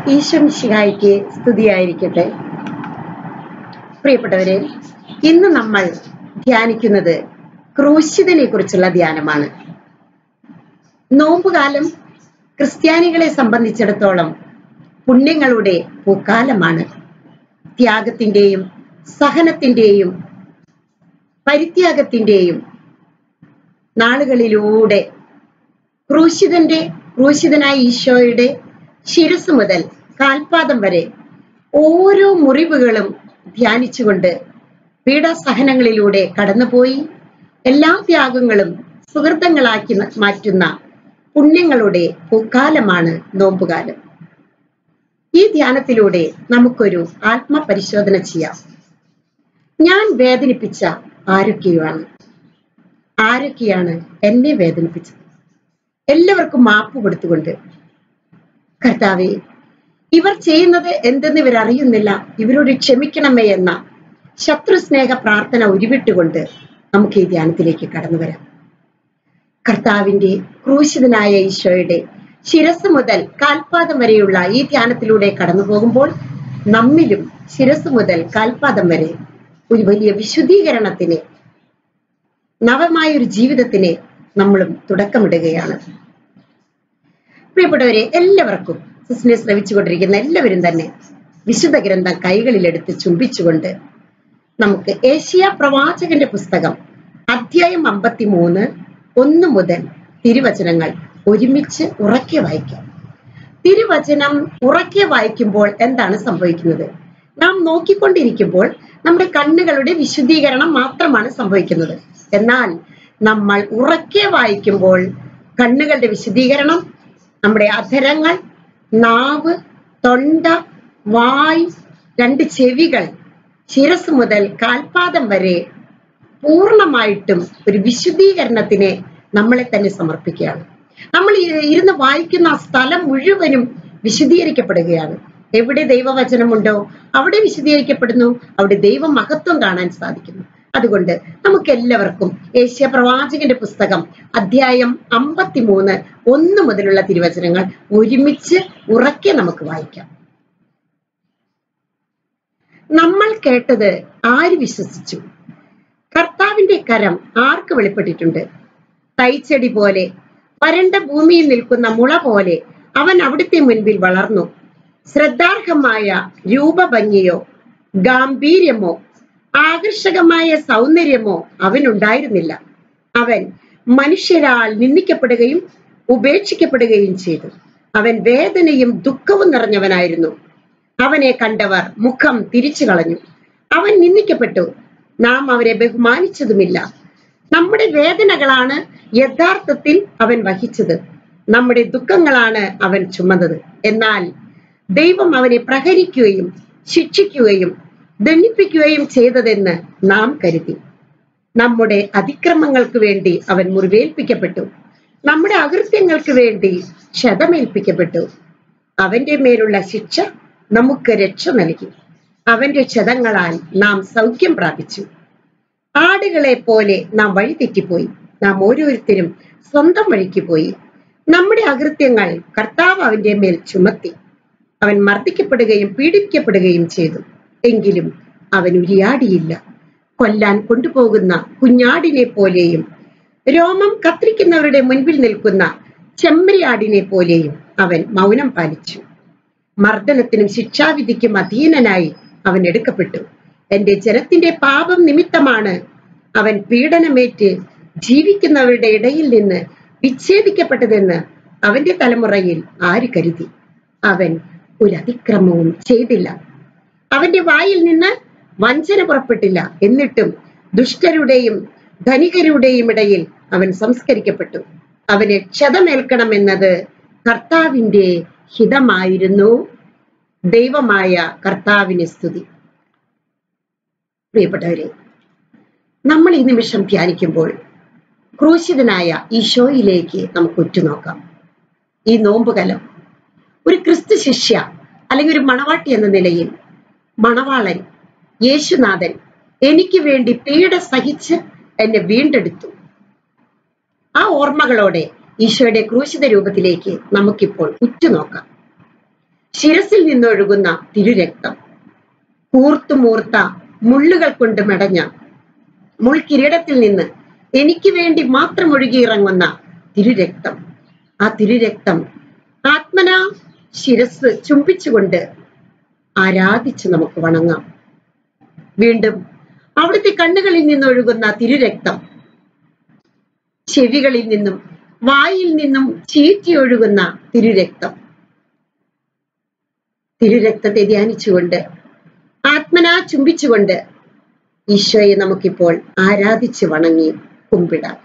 ഈശ്വമിശിഹായിക്ക് സ്തുതിയായിരിക്കട്ടെ പ്രിയപ്പെട്ടവരെ ഇന്ന് നമ്മൾ ധ്യാനിക്കുന്നത് ക്രൂശിതനെ കുറിച്ചുള്ള ധ്യാനമാണ് നോമ്പുകാലം ക്രിസ്ത്യാനികളെ സംബന്ധിച്ചിടത്തോളം പുണ്യങ്ങളുടെ പൂക്കാലമാണ് ത്യാഗത്തിന്റെയും സഹനത്തിന്റെയും പരിത്യാഗത്തിന്റെയും നാളുകളിലൂടെ ക്രൂശിതന്റെ ക്രൂശിതനായ ഈശോയുടെ ശിരസ് മുതൽ കാൽപാദം വരെ ഓരോ മുറിവുകളും ധ്യാനിച്ചുകൊണ്ട് പീഡാസഹനങ്ങളിലൂടെ കടന്നുപോയി എല്ലാ ത്യാഗങ്ങളും സുഹൃത്തങ്ങളാക്കി മാറ്റുന്ന പുണ്യങ്ങളുടെ പൂക്കാലമാണ് നോമ്പുകാലം ഈ ധ്യാനത്തിലൂടെ നമുക്കൊരു ആത്മപരിശോധന ചെയ്യാം ഞാൻ വേദനിപ്പിച്ച ആരൊക്കെയാണ് ആരൊക്കെയാണ് എന്നെ വേദനിപ്പിച്ചത് എല്ലാവർക്കും മാപ്പ് കൊടുത്തുകൊണ്ട് കർത്താവെ ഇവർ ചെയ്യുന്നത് എന്തെന്ന് ഇവർ അറിയുന്നില്ല ഇവരോട് ക്ഷമിക്കണമേ എന്ന ശത്രുസ്നേഹ പ്രാർത്ഥന ഉരുവിട്ടുകൊണ്ട് നമുക്ക് ഈ ധ്യാനത്തിലേക്ക് കടന്നു വരാം കർത്താവിന്റെ ക്രൂശിതനായ ഈശോയുടെ ശിരസ് മുതൽ കാൽപാദം വരെയുള്ള ഈ ധ്യാനത്തിലൂടെ കടന്നു പോകുമ്പോൾ നമ്മിലും ശിരസ് മുതൽ കാൽപാദം വരെ ഒരു വലിയ വിശുദ്ധീകരണത്തിന് നവമായ ഒരു ജീവിതത്തിന് നമ്മളും തുടക്കമിടുകയാണ് പ്രിയപ്പെട്ടവരെ എല്ലാവർക്കും സിസ്നെ ശ്രവിച്ചുകൊണ്ടിരിക്കുന്ന എല്ലാവരും തന്നെ വിശുദ്ധ ഗ്രന്ഥം കൈകളിലെടുത്ത് ചുംബിച്ചുകൊണ്ട് നമുക്ക് ഏഷ്യ പ്രവാചകന്റെ പുസ്തകം അധ്യായം അമ്പത്തിമൂന്ന് ഒന്ന് മുതൽ തിരുവചനങ്ങൾ ഒരുമിച്ച് ഉറക്കെ വായിക്കാം തിരുവചനം ഉറക്കെ വായിക്കുമ്പോൾ എന്താണ് സംഭവിക്കുന്നത് നാം നോക്കിക്കൊണ്ടിരിക്കുമ്പോൾ നമ്മുടെ കണ്ണുകളുടെ വിശുദ്ധീകരണം മാത്രമാണ് സംഭവിക്കുന്നത് എന്നാൽ നമ്മൾ ഉറക്കെ വായിക്കുമ്പോൾ കണ്ണുകളുടെ വിശുദ്ധീകരണം നമ്മുടെ അധരങ്ങൾ നാവ് തൊണ്ട വായ് രണ്ട് ചെവികൾ ശിരസ് മുതൽ കാൽപാദം വരെ പൂർണ്ണമായിട്ടും ഒരു വിശുദ്ധീകരണത്തിന് നമ്മളെ തന്നെ സമർപ്പിക്കുകയാണ് നമ്മൾ ഇരുന്ന് വായിക്കുന്ന ആ സ്ഥലം മുഴുവനും വിശുദ്ധീകരിക്കപ്പെടുകയാണ് എവിടെ ദൈവവചനമുണ്ടോ അവിടെ വിശദീകരിക്കപ്പെടുന്നു അവിടെ ദൈവ മഹത്വം കാണാൻ സാധിക്കുന്നു അതുകൊണ്ട് നമുക്ക് എല്ലാവർക്കും ഏഷ്യ പ്രവാചകന്റെ പുസ്തകം അധ്യായം അമ്പത്തിമൂന്ന് ഒന്ന് മുതലുള്ള തിരുവചനങ്ങൾ ഒരുമിച്ച് ഉറക്കെ നമുക്ക് വായിക്കാം നമ്മൾ കേട്ടത് ആര് വിശ്വസിച്ചു കർത്താവിന്റെ കരം ആർക്ക് വെളിപ്പെട്ടിട്ടുണ്ട് തൈച്ചെടി പോലെ വരണ്ട ഭൂമിയിൽ നിൽക്കുന്ന മുള പോലെ അവൻ അവിടുത്തെ മുൻപിൽ വളർന്നു ശ്രദ്ധാർഹമായ രൂപഭംഗിയോ ഗാംഭീര്യമോ ആകർഷകമായ സൗന്ദര്യമോ അവനുണ്ടായിരുന്നില്ല അവൻ മനുഷ്യരാൽ നിന്ദിക്കപ്പെടുകയും ഉപേക്ഷിക്കപ്പെടുകയും ചെയ്തു അവൻ വേദനയും ദുഃഖവും നിറഞ്ഞവനായിരുന്നു അവനെ കണ്ടവർ മുഖം തിരിച്ചു കളഞ്ഞു അവൻ നിന്ദിക്കപ്പെട്ടു നാം അവരെ ബഹുമാനിച്ചതുമില്ല നമ്മുടെ വേദനകളാണ് യഥാർത്ഥത്തിൽ അവൻ വഹിച്ചത് നമ്മുടെ ദുഃഖങ്ങളാണ് അവൻ ചുമന്നത് എന്നാൽ ദൈവം അവനെ പ്രഹരിക്കുകയും ശിക്ഷിക്കുകയും ദണ്ഡിപ്പിക്കുകയും ചെയ്തതെന്ന് നാം കരുതി നമ്മുടെ അതിക്രമങ്ങൾക്ക് വേണ്ടി അവൻ മുറിവേൽപ്പിക്കപ്പെട്ടു നമ്മുടെ അകൃത്യങ്ങൾക്ക് വേണ്ടി ക്ഷതമേൽപ്പിക്കപ്പെട്ടു അവന്റെ മേലുള്ള ശിക്ഷ നമുക്ക് രക്ഷ നൽകി അവന്റെ ക്ഷതങ്ങളാൽ നാം സൗഖ്യം പ്രാപിച്ചു ആടുകളെ പോലെ നാം വഴിതെറ്റിപ്പോയി നാം ഓരോരുത്തരും സ്വന്തം വഴിക്ക് പോയി നമ്മുടെ അകൃത്യങ്ങൾ കർത്താവ് അവന്റെ മേൽ ചുമത്തി അവൻ മർദ്ദിക്കപ്പെടുകയും പീഡിപ്പിക്കപ്പെടുകയും ചെയ്തു എങ്കിലും അവൻ ഉരിയാടിയില്ല കൊല്ലാൻ കൊണ്ടുപോകുന്ന കുഞ്ഞാടിനെ പോലെയും രോമം കത്തിരിക്കുന്നവരുടെ മുൻപിൽ നിൽക്കുന്ന ചെമ്മരിയാടിനെ പോലെയും അവൻ മൗനം പാലിച്ചു മർദ്ദനത്തിനും ശിക്ഷാവിധിക്കും അധീനനായി അവൻ എടുക്കപ്പെട്ടു എന്റെ ജനത്തിന്റെ പാപം നിമിത്തമാണ് അവൻ പീഡനമേറ്റ് ജീവിക്കുന്നവരുടെ ഇടയിൽ നിന്ന് വിച്ഛേദിക്കപ്പെട്ടതെന്ന് അവന്റെ തലമുറയിൽ ആര് കരുതി അവൻ ഒരു അതിക്രമവും ചെയ്തില്ല അവന്റെ വായിൽ നിന്ന് വഞ്ചന പുറപ്പെട്ടില്ല എന്നിട്ടും ദുഷ്ടരുടെയും ധനികരുടെയും ഇടയിൽ അവൻ സംസ്കരിക്കപ്പെട്ടു അവന് ക്ഷതമേൽക്കണമെന്നത് കർത്താവിന്റെ ഹിതമായിരുന്നു ദൈവമായ കർത്താവിന് സ്തുതി പ്രിയപ്പെട്ടവരെ നമ്മൾ ഈ നിമിഷം ധ്യാനിക്കുമ്പോൾ ക്രൂശിതനായ ഈശോയിലേക്ക് നമുക്ക് ഉറ്റുനോക്കാം ഈ നോമ്പുകലം ഒരു ക്രിസ്തു ശിഷ്യ അല്ലെങ്കിൽ ഒരു മണവാട്ടി എന്ന നിലയിൽ മണവാളൻ യേശുനാഥൻ എനിക്ക് വേണ്ടി പീഡ സഹിച്ച് എന്നെ വീണ്ടെടുത്തു ആ ഓർമ്മകളോടെ ഈശോയുടെ ക്രൂശിത രൂപത്തിലേക്ക് നമുക്കിപ്പോൾ ഉറ്റുനോക്കാം ശിരസിൽ നിന്നൊഴുകുന്ന തിരുരക്തം കൂർത്തുമൂർത്ത മുള്ളുകൾ കൊണ്ട് മെടഞ്ഞ മുൾക്കിരീടത്തിൽ നിന്ന് എനിക്ക് വേണ്ടി മാത്രം ഒഴുകിയിറങ്ങുന്ന തിരുരക്തം ആ തിരുരക്തം ആത്മനാ ശിരസ് ചുംബിച്ചുകൊണ്ട് ആരാധിച്ച് നമുക്ക് വണങ്ങാം വീണ്ടും അവിടുത്തെ കണ്ണുകളിൽ നിന്നൊഴുകുന്ന തിരുരക്തം ചെവികളിൽ നിന്നും വായിൽ നിന്നും ചീറ്റി ഒഴുകുന്ന തിരുരക്തം തിരുരക്തത്തെ ധ്യാനിച്ചുകൊണ്ട് ആത്മനാ ചുംബിച്ചുകൊണ്ട് ഈശോയെ നമുക്കിപ്പോൾ ആരാധിച്ച് വണങ്ങി കുമ്പിടാം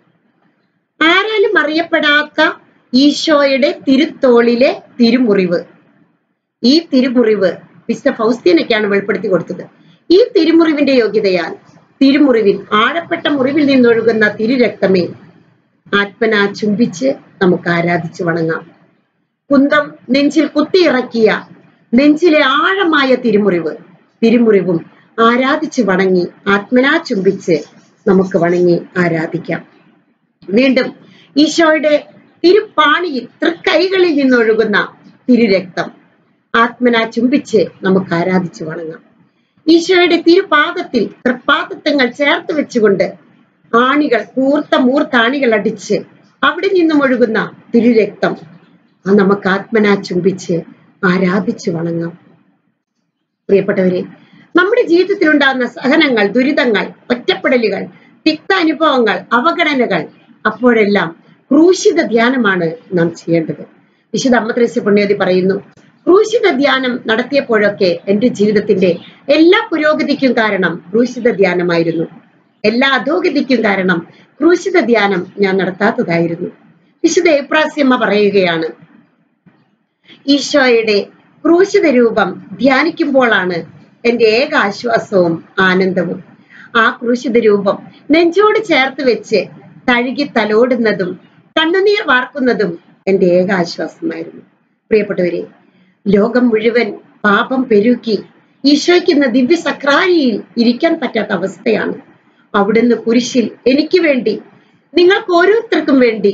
ആരാലും അറിയപ്പെടാത്ത ഈശോയുടെ തിരുത്തോളിലെ തിരുമുറിവ് ഈ തിരുമുറിവ് വിശുദ്ധ ഫൗസ്തീനൊക്കെയാണ് വെളിപ്പെടുത്തി കൊടുത്തത് ഈ തിരുമുറിവിന്റെ യോഗ്യതയാൽ തിരുമുറിവിൽ ആഴപ്പെട്ട മുറിവിൽ നിന്നൊഴുകുന്ന തിരുരക്തമേ ആത്മനാ ചുംബിച്ച് നമുക്ക് ആരാധിച്ച് വണങ്ങാം കുന്തം നെഞ്ചിൽ കുത്തിയിറക്കിയ നെഞ്ചിലെ ആഴമായ തിരുമുറിവ് തിരുമുറിവും ആരാധിച്ച് വണങ്ങി ആത്മനാ ചുംബിച്ച് നമുക്ക് വണങ്ങി ആരാധിക്കാം വീണ്ടും ഈശോയുടെ തിരുപ്പാണിയിൽ തൃക്കൈകളിൽ നിന്നൊഴുകുന്ന തിരുരക്തം ആത്മനാ ചുംബിച്ച് നമുക്ക് ആരാധിച്ച് വണങ്ങാം ഈശോയുടെ തിരുപാദത്തിൽ തൃപ്പാദത്തങ്ങൾ ചേർത്ത് വെച്ചുകൊണ്ട് ആണികൾ കൂർത്ത മൂർത്താണികൾ അടിച്ച് അവിടെ നിന്നും ഒഴുകുന്ന തിരുരക്തം ആ നമുക്ക് ആത്മനാ ചുംബിച്ച് ആരാധിച്ച് വണങ്ങാം പ്രിയപ്പെട്ടവരെ നമ്മുടെ ജീവിതത്തിൽ ഉണ്ടാകുന്ന സഹനങ്ങൾ ദുരിതങ്ങൾ ഒറ്റപ്പെടലുകൾ തിക്ത അനുഭവങ്ങൾ അവഗണനകൾ അപ്പോഴെല്ലാം ക്രൂശിത ധ്യാനമാണ് നാം ചെയ്യേണ്ടത് വിശുദ്ധ അമ്മത്രേസ്യ പുണ്യവതി പറയുന്നു ക്രൂശിത ധ്യാനം നടത്തിയപ്പോഴൊക്കെ എന്റെ ജീവിതത്തിന്റെ എല്ലാ പുരോഗതിക്കും കാരണം ക്രൂശിത ധ്യാനമായിരുന്നു എല്ലാ അധോഗതിക്കും കാരണം ക്രൂശിത ധ്യാനം ഞാൻ നടത്താത്തതായിരുന്നു വിശുദ്ധ ഏപ്രാസ്യമ്മ പറയുകയാണ് ഈശോയുടെ ക്രൂശിത രൂപം ധ്യാനിക്കുമ്പോഴാണ് എന്റെ ഏക ആശ്വാസവും ആനന്ദവും ആ ക്രൂശിത രൂപം നെഞ്ചോട് ചേർത്ത് വെച്ച് തഴുകി തലോടുന്നതും കണ്ണുനീർ വാർക്കുന്നതും എന്റെ ഏക ആശ്വാസമായിരുന്നു പ്രിയപ്പെട്ടവരെ ലോകം മുഴുവൻ പാപം പെരുക്കി ഈശോയ്ക്കുന്ന ദിവ്യ സക്രാരിയിൽ ഇരിക്കാൻ പറ്റാത്ത അവസ്ഥയാണ് അവിടുന്ന് കുരിശിൽ എനിക്ക് വേണ്ടി നിങ്ങൾക്ക് ഓരോരുത്തർക്കും വേണ്ടി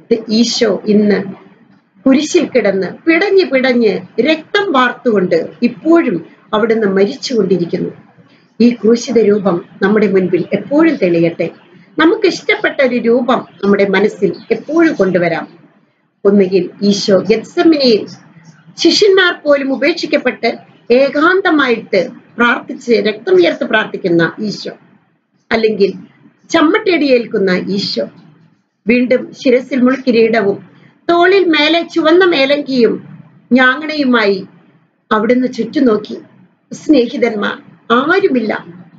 ഈശോ ഇന്ന് കുരിശിൽ കിടന്ന് പിടഞ്ഞ് പിടഞ്ഞ് രക്തം വാർത്തുകൊണ്ട് ഇപ്പോഴും അവിടുന്ന് മരിച്ചുകൊണ്ടിരിക്കുന്നു ഈ ക്രൂശിത രൂപം നമ്മുടെ മുൻപിൽ എപ്പോഴും തെളിയട്ടെ നമുക്ക് ഇഷ്ടപ്പെട്ട ഒരു രൂപം നമ്മുടെ മനസ്സിൽ എപ്പോഴും കൊണ്ടുവരാം ഒന്നുകിൽ ഈശോ ഗത്സമിനെയിൽ ശിഷ്യന്മാർ പോലും ഉപേക്ഷിക്കപ്പെട്ട് ഏകാന്തമായിട്ട് പ്രാർത്ഥിച്ച് രക്തം ഉയർത്ത് പ്രാർത്ഥിക്കുന്ന ഈശോ അല്ലെങ്കിൽ ചമ്മട്ടടിയേൽക്കുന്ന ഈശോ വീണ്ടും ശിരസിൽ മുൾക്കിരീടവും തോളിൽ മേലെ ചുവന്ന മേലങ്കിയും ഞാങ്ങണയുമായി അവിടുന്ന് ചുറ്റുനോക്കി സ്നേഹിതന്മാർ ആരുമില്ല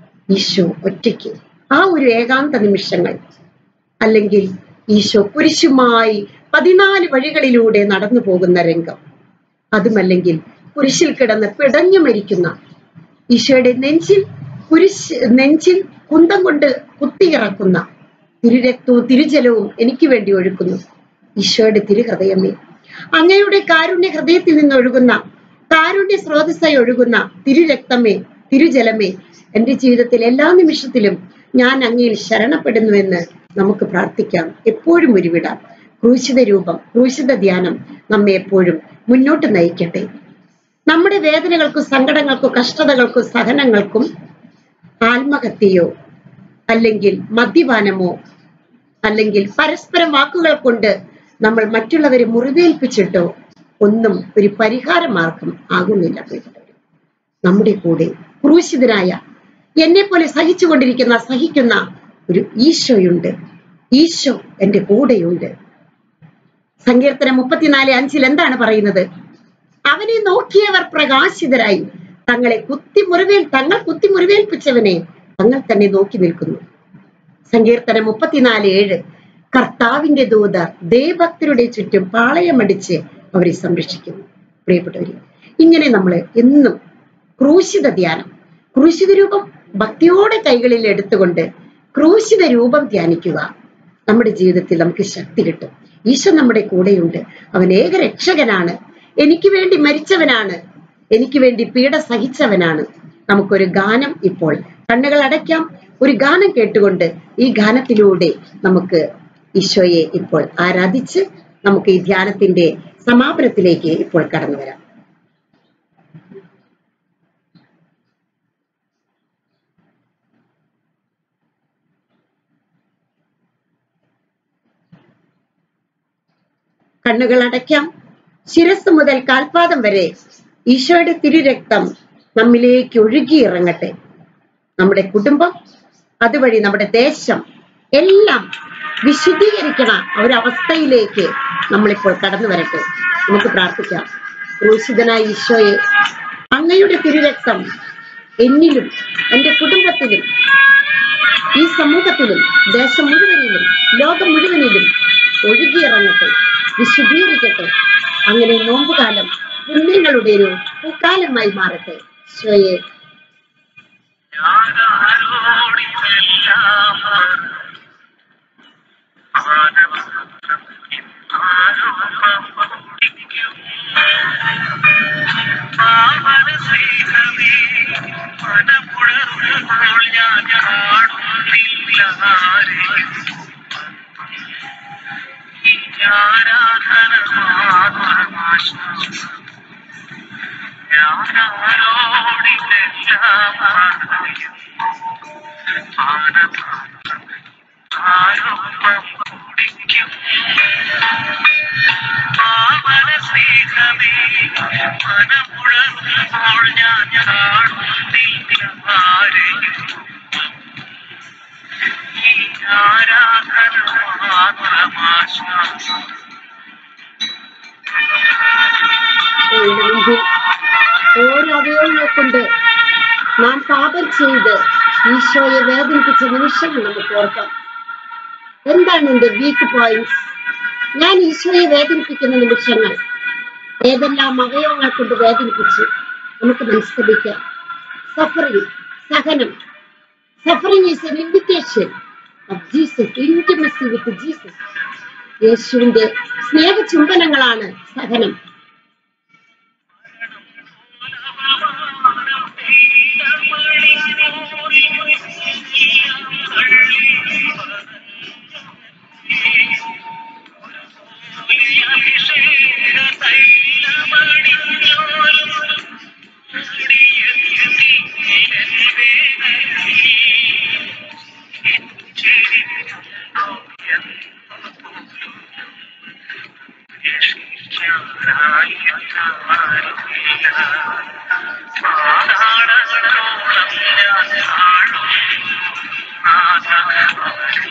ഈശോ ഒറ്റയ്ക്ക് ആ ഒരു ഏകാന്ത നിമിഷങ്ങൾ അല്ലെങ്കിൽ ഈശോ കുരിശുമായി പതിനാല് വഴികളിലൂടെ നടന്നു പോകുന്ന രംഗം അതുമല്ലെങ്കിൽ കുരിശിൽ കിടന്ന് പിടഞ്ഞു മരിക്കുന്ന ഈശോയുടെ നെഞ്ചിൽ കുരിശ് നെഞ്ചിൽ കുന്തം കൊണ്ട് കുത്തിയിറക്കുന്ന തിരുരക്തവും തിരുജലവും എനിക്ക് വേണ്ടി ഒഴുക്കുന്നു ഈശോയുടെ തിരുഹൃദയമേ അങ്ങയുടെ കാരുണ്യ ഹൃദയത്തിൽ നിന്ന് ഒഴുകുന്ന കാരുണ്യ സ്രോതസ്സായി ഒഴുകുന്ന തിരുരക്തമേ തിരുജലമേ എന്റെ ജീവിതത്തിൽ എല്ലാ നിമിഷത്തിലും ഞാൻ അങ്ങയിൽ ശരണപ്പെടുന്നുവെന്ന് നമുക്ക് പ്രാർത്ഥിക്കാം എപ്പോഴും ഉരുവിടാം ക്രൂശിത രൂപം ക്രൂശിത ധ്യാനം നമ്മെ എപ്പോഴും മുന്നോട്ട് നയിക്കട്ടെ നമ്മുടെ വേദനകൾക്കും സങ്കടങ്ങൾക്കും കഷ്ടതകൾക്കും സഹനങ്ങൾക്കും ആത്മഹത്യയോ അല്ലെങ്കിൽ മദ്യപാനമോ അല്ലെങ്കിൽ പരസ്പരം വാക്കുകൾ കൊണ്ട് നമ്മൾ മറ്റുള്ളവരെ മുറിവേൽപ്പിച്ചിട്ടോ ഒന്നും ഒരു പരിഹാര മാർഗം ആകുന്നില്ല പ്രിയപ്പെട്ടവരെ നമ്മുടെ കൂടെ ക്രൂശിതനായ എന്നെ പോലെ സഹിച്ചുകൊണ്ടിരിക്കുന്ന സഹിക്കുന്ന ഒരു ഈശോയുണ്ട് ഈശോ എന്റെ കൂടെയുണ്ട് സങ്കീർത്തനം മുപ്പത്തിനാല് അഞ്ചിൽ എന്താണ് പറയുന്നത് അവനെ നോക്കിയവർ പ്രകാശിതരായി തങ്ങളെ കുത്തി മുറിവേൽ തങ്ങൾ കുത്തി മുറിവേൽപ്പിച്ചവനെ തങ്ങൾ തന്നെ നോക്കി നിൽക്കുന്നു സങ്കീർത്തനം മുപ്പത്തിനാല് ഏഴ് കർത്താവിന്റെ ദൂതർ ദേവഭക്തരുടെ ചുറ്റും പാളയമടിച്ച് അവരെ സംരക്ഷിക്കുന്നു പ്രിയപ്പെട്ടവരെ ഇങ്ങനെ നമ്മൾ എന്നും ക്രൂശിത ധ്യാനം ക്രൂശിത രൂപം ഭക്തിയോടെ കൈകളിൽ എടുത്തുകൊണ്ട് ക്രൂശിത രൂപം ധ്യാനിക്കുക നമ്മുടെ ജീവിതത്തിൽ നമുക്ക് ശക്തി കിട്ടും ഈശോ നമ്മുടെ കൂടെയുണ്ട് അവൻ ഏക രക്ഷകനാണ് എനിക്ക് വേണ്ടി മരിച്ചവനാണ് എനിക്ക് വേണ്ടി പീഡ സഹിച്ചവനാണ് നമുക്കൊരു ഗാനം ഇപ്പോൾ കണ്ണുകൾ അടയ്ക്കാം ഒരു ഗാനം കേട്ടുകൊണ്ട് ഈ ഗാനത്തിലൂടെ നമുക്ക് ഈശോയെ ഇപ്പോൾ ആരാധിച്ച് നമുക്ക് ഈ ധ്യാനത്തിന്റെ സമാപനത്തിലേക്ക് ഇപ്പോൾ കടന്നു വരാം കണ്ണുകൾ അടയ്ക്കാം ശിരസ് മുതൽ കാൽപാദം വരെ ഈശോയുടെ തിരുരക്തം നമ്മിലേക്ക് ഒഴുകിയിറങ്ങട്ടെ നമ്മുടെ കുടുംബം അതുവഴി നമ്മുടെ ദേശം എല്ലാം വിശുദ്ധീകരിക്കണ ഒരവസ്ഥയിലേക്ക് നമ്മളിപ്പോൾ കടന്നു വരട്ടെ നമുക്ക് പ്രാർത്ഥിക്കാം ക്രൂശിതനായ ഈശോയെ അങ്ങയുടെ തിരുരക്തം എന്നിലും എന്റെ കുടുംബത്തിലും ഈ സമൂഹത്തിലും ദേശം മുഴുവനിലും ലോകം മുഴുവനിലും ഒഴുകിയിറങ്ങട്ടെ വിശുദ്ധീകരിക്കട്ടെ അങ്ങനെ നോമ്പുകാലം പുണ്യങ്ങളുടെ ഒരു പൂക്കാലമായി മാറട്ടെ ഈശോയെ മനമുഴങ്ങുമ്പോൾ ഞാൻ കാണുന്നില്ല ആരെയും ഈ ആരാധന മാത്രമാശ്വാസം അവയുടെ മുമ്പിൽ ഓരോ അവയവങ്ങളെ കൊണ്ട് നാം പാപം ചെയ്ത് ഈശോയെ വേദനിപ്പിച്ച നിമിഷങ്ങൾ നമുക്ക് ഓർക്കാം എന്താണ് എന്റെ വീക്ക് പോയിന്റ്സ് ഞാൻ ഈശോയെ വേദനിപ്പിക്കുന്ന നിമിഷങ്ങൾ ഏതെല്ലാം അവയവങ്ങൾ കൊണ്ട് വേദനിപ്പിച്ചു നമുക്ക് മനസ്തപിക്കാം സഫറിങ് സഹനം suffering is an invitation of Jesus intimacy with Jesus യേശുവിന്റെ സ്നേഹചുംബനങ്ങളാണ് സഹനം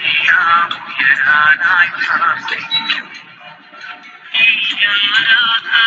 ായി